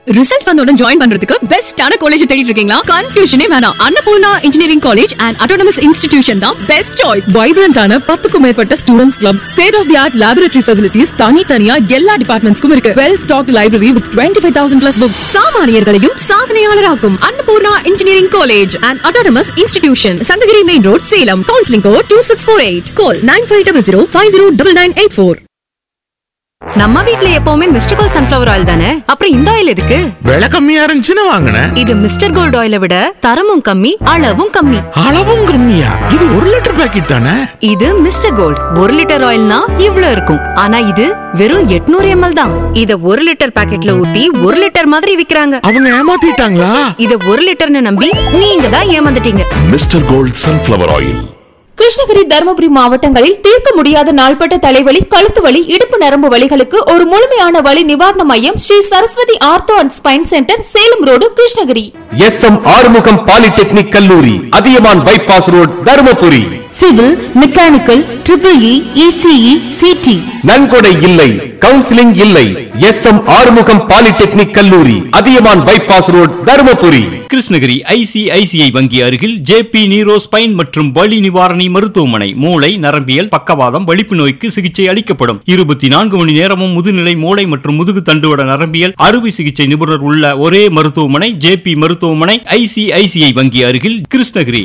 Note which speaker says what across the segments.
Speaker 1: Result வந்தோட join பண்றதுக்கு பெஸ்டான college தேடிட்டு இருக்கீங்களா கன்ஃபியூஷனே வேணாம் Annapoorna engineering college and autonomous institution தான் பெஸ்ட் சாய்ஸ் வைப்ரண்டான பத்துக்கும் மேற்பட்ட students club state of the art laboratory facilities தனித்தனியா எல்லா டிபார்ட்மெண்ட்ஸ்க்கும் இருக்கு well stock library with twenty five thousand plus books சாமானியர்களையும் சாதனையாளராக்கும் Annapoorna engineering college and autonomous institution Sankagiri main road Salem counselling code two six four eight call nine five double zero five zero double nine eight four
Speaker 2: நம்ம வீட்ல எப்பவுமே mister gold sunflower oil தானே அப்புறம் இந்த oil எதுக்கு
Speaker 3: விலை கம்மியா இருந்துச்சுன்னு வாங்கினேன்
Speaker 2: இது மிஸ்டர் கோல்ட் ஆயிலை விட தரமும் கம்மி அளவும் கம்மி
Speaker 3: அளவும் கம்மியா இது ஒரு லிட்டர் பாக்கெட் தானே
Speaker 2: இது மிஸ்டர் கோல்ட் ஒரு லிட்டர் ஆயில்னா இவ்ளோ இருக்கும் ஆனா இது வெறும் 800 எம்எல் தான் இத ஒரு லிட்டர் பாக்கெட்ல ஊத்தி ஒரு லிட்டர் மாதிரி விக்கிறாங்க
Speaker 3: அவங்க ஏமாத்திட்டாங்களா
Speaker 2: இத ஒரு லிட்டர்னு நம்பி நீங்க தான் ஏமாந்துட்டீங்க
Speaker 4: Mr Gold sunflower oil
Speaker 5: Krishnagiri Dharmapuri மாவட்டங்களில் தீர்க்க முடியாத நாள்பட்ட தலைவலி கழுத்து வலி இடுப்பு நரம்பு வலிகளுக்கு ஒரு முழுமையான வலி நிவாரண மையம் Sri Saraswathi ortho and spine centre Salem road Krishnagiri
Speaker 6: S M Arumugam polytechnic கல்லூரி Athiyaman bypass road Dharmapuri
Speaker 5: civil mechanical triple E ECE CT
Speaker 6: நன்கொடை இல்லை கவுன்சிலிங் இல்லை எஸ் எம் ஆறுமுகம் பாலிடெக்னிக் கல்லூரி Athiyaman bypass road Dharmapuri
Speaker 7: Krishnagiri ICICI வங்கி அருகில் ஜேபி நீரோ ஸ்பைன் மற்றும் வலி நிவாரணி மருத்துவமனை மூளை நரம்பியல் பக்கவாதம் வலிப்பு நோய்க்கு சிகிச்சை அளிக்கப்படும் இருபத்தி நான்கு மணி நேரமும் முதுநிலை மூளை மற்றும் முதுகு தண்டுவட நரம்பியல் அறுவை சிகிச்சை நிபுணர் உள்ள ஒரே மருத்துவமனை ஜேபி மருத்துவமனை ஐசிஐசிஐ வங்கி அருகில் கிருஷ்ணகிரி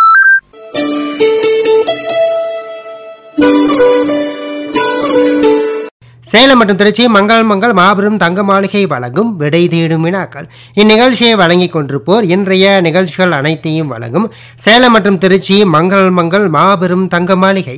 Speaker 8: சேலம் மற்றும் திருச்சி மங்கள் மங்கள் மாபெரும் தங்க மாளிகை வழங்கும் விடை தேடும் வினாக்கள் இந்நிகழ்ச்சியை வழங்கிக் கொண்டிருப்போர் இன்றைய நிகழ்ச்சிகள் அனைத்தையும் வழங்கும் சேலம் மற்றும் திருச்சி மங்கள் மங்கள் மாபெரும் தங்க மாளிகை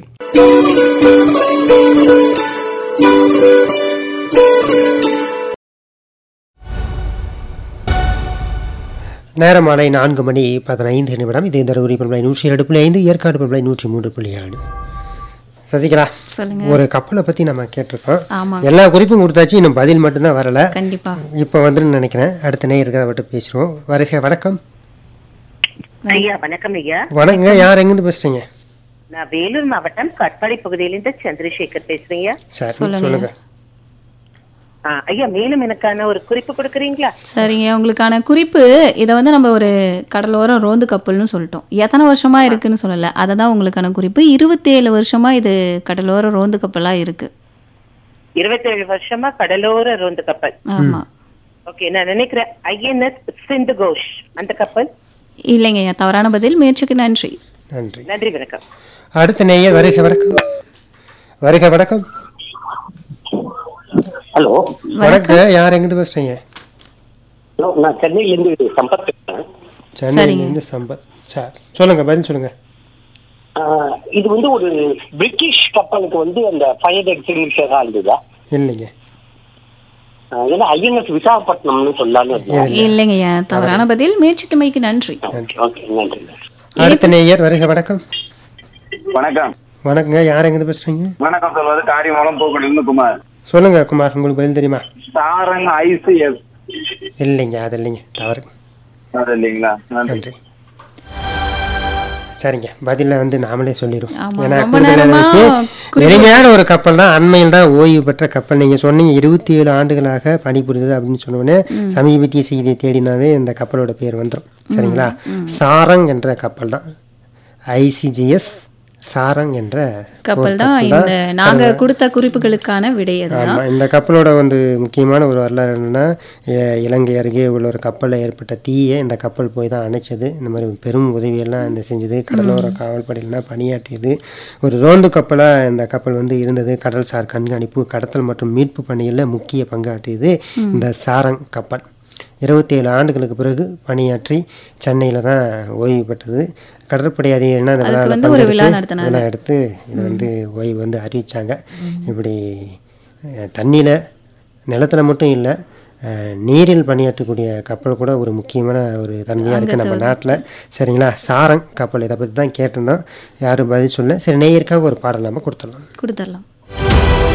Speaker 8: நேரம் மாலை நான்கு மணி பதினைந்து நிமிடம் இது இந்த உரி பண்பலை நூற்றி இரண்டு புள்ளி ஐந்து ஏற்காடு பண்பலை நூற்றி மூன்று புள்ளி ஆறு சசிகலா
Speaker 9: சொல்லுங்க
Speaker 8: ஒரு கப்பலை பத்தி நம்ம கேட்டிருக்கோம்
Speaker 9: ஆமாங்க
Speaker 8: எல்லா குறிப்பும் கொடுத்தாச்சு இன்னும் பதில் மட்டும்தான் வரல
Speaker 9: கண்டிப்பா
Speaker 8: இப்போ வந்துன்னு நினைக்கிறேன் அடுத்த நேயர்கள் அவர்கிட்ட பேசுறோம் வருக வணக்கம்
Speaker 10: ஐயா வணக்கம் ஐயா
Speaker 8: வணக்கங்க யார் எங்கிருந்து பேசுறீங்க
Speaker 10: நான் வேலூர் மாவட்டம் கட்பாடி பகுதியிலிருந்து சந்திரசேகர் பேசுறீங்க
Speaker 8: சரி
Speaker 9: சொல்லுங்க.
Speaker 8: சொல்லுங்க
Speaker 10: ஆ, ஐயா மேலும் எனக்கான ஒரு குறிப்பு கொடுக்குறீங்களா
Speaker 9: சரிங்க உங்களுக்கான குறிப்பு இதை வந்து நம்ம ஒரு கடலோரம் ரோந்து கப்பல்னு சொல்லிட்டோம் எத்தனை வருஷமா இருக்குன்னு சொல்லல அதை தான் உங்களுக்கான குறிப்பு இருபத்தேழு வருஷமா இது கடலோர ரோந்து கப்பலா இருக்கு
Speaker 10: இருபத்தேழு வருஷமா கடலோர ரோந்து கப்பல்
Speaker 9: ஆமா
Speaker 10: ஓகே நான் நினைக்கிறேன் ஐஎன்எஸ் சிந்து கோஷ் அந்த கப்பல்
Speaker 9: இல்லைங்க ஐயா தவறான பதில் முயற்சிக்கு நன்றி
Speaker 8: நன்றி
Speaker 10: நன்றி வணக்கம்
Speaker 8: அடுத்த நேயர் வருக வணக்கம் வருக வணக்கம்
Speaker 11: ஹலோ
Speaker 8: வணக்கம் யார் எங்கிருந்து பேசுறீங்க
Speaker 11: ஹலோ நான் சென்னையிலேருந்து சம்பத் பேசுறேன்.
Speaker 8: சென்னையில இருந்து சம்பத் சார் சொல்லுங்க பதில் சொல்லுங்க
Speaker 11: ஆஹ், இது வந்து ஒரு பிரிட்டிஷ் கப்பலுக்கு வந்து அந்த ஃபயர் எக்ஸிபிஷனாக இருந்ததா
Speaker 8: இல்லைங்க
Speaker 11: ஆஹ், ஏன்னா ஐஎன்எஸ் விசாகப்பட்டினம்னு சொல்லலாம்னு இருந்தேன்.
Speaker 9: இல்லைங்க ஐயா தவறான பதில் முயற்சித்தமைக்கு நன்றி
Speaker 11: ஓகே நன்றி
Speaker 8: அடுத்த நேயர் வருக வணக்கம்
Speaker 12: வணக்கம்
Speaker 8: வணக்கங்க யார் எங்கிருந்து பேசுறீங்க
Speaker 12: வணக்கம் சொல்வது காரியமலம் பூக்கடிலிருந்து குமார்
Speaker 8: சொல்லுங்க குமார் உங்களுக்கு பதில் தெரியுமா
Speaker 12: சாரங் ஐசிஎஸ்
Speaker 8: இல்லைங்க அது இல்லைங்க தவறு
Speaker 12: அது இல்லைங்களா நன்றி
Speaker 8: நன்றி சரிங்க பதில வந்து நாமளே சொல்லிடுவோம்
Speaker 9: ஆமா,
Speaker 8: ஏன்னா
Speaker 9: ரொம்ப
Speaker 8: கூடுதலா
Speaker 9: நேரமா
Speaker 8: இருக்கு.
Speaker 9: குறிப்பு-
Speaker 8: எளிமையான ஒரு கப்பல் தான் அண்மையில் தான் ஓய்வு பெற்ற கப்பல் நீங்க சொன்னீங்க இருபத்தி ஏழு ஆண்டுகளாக பணிபுரிந்தது அப்படின்னு சொன்னோடனே சமீபத்திய செய்தியை தேடினாவே இந்த கப்பலோட பேர் வந்துடும் சரிங்களா சாரங் என்ற கப்பல் தான் ஐசிஜிஎஸ் சாரங் என்ற ஒரு
Speaker 9: கப்பல் தான் இந்த நாங்க கொடுத்த குறிப்புகளுக்கான விடை அதுதான்
Speaker 8: ஆமா இந்த கப்பலோட வந்து முக்கியமான ஒரு வரலாறு என்னன்னா எ- இலங்கை அருகே உள்ள ஒரு கப்பலில் ஏற்பட்ட தீயை இந்த கப்பல் போய் தான் அணைச்சது இந்த மாதிரி பெரும் உதவியெல்லாம் இந்த செஞ்சது கடலோர காவல்படையிலாம் பணியாற்றியது ஒரு ரோந்து கப்பலாக இந்த கப்பல் வந்து இருந்தது கடல்சார் கண்காணிப்பு கடத்தல் மற்றும் மீட்பு பணிகளில் முக்கிய பங்காற்றியது இந்த சாரங் கப்பல் இருபத்தேழு ஆண்டுகளுக்கு பிறகு பணியாற்றி சென்னையில் தான் ஓய்வு பெற்றது கடற்படை அதிகாரினா இந்த
Speaker 9: அதுக்கு
Speaker 8: விழாவில்
Speaker 9: வந்து ஒரு விழா
Speaker 8: பங்கெடுத்து
Speaker 9: நடத்தினாங்க.
Speaker 8: விழா எடுத்து இது வந்து ஓய்வு வந்து அறிவிச்சாங்க இப்படி அஹ், தண்ணியில் நிலத்துல மட்டும் இல்லை நீரில் பணியாற்றக்கூடிய கப்பல் கூட ஒரு முக்கியமான ஒரு தன்மையாக இருக்குது நம்ம நாட்டில் சரிங்களா சாரங் கப்பல் இதை பற்றி தான் கேட்டிருந்தோம் யாரும் பதில் சொல்ல சரி நேயருக்காக ஒரு பாடல் நம்ம கொடுத்துடலாம்
Speaker 9: கொடுத்துடலாம்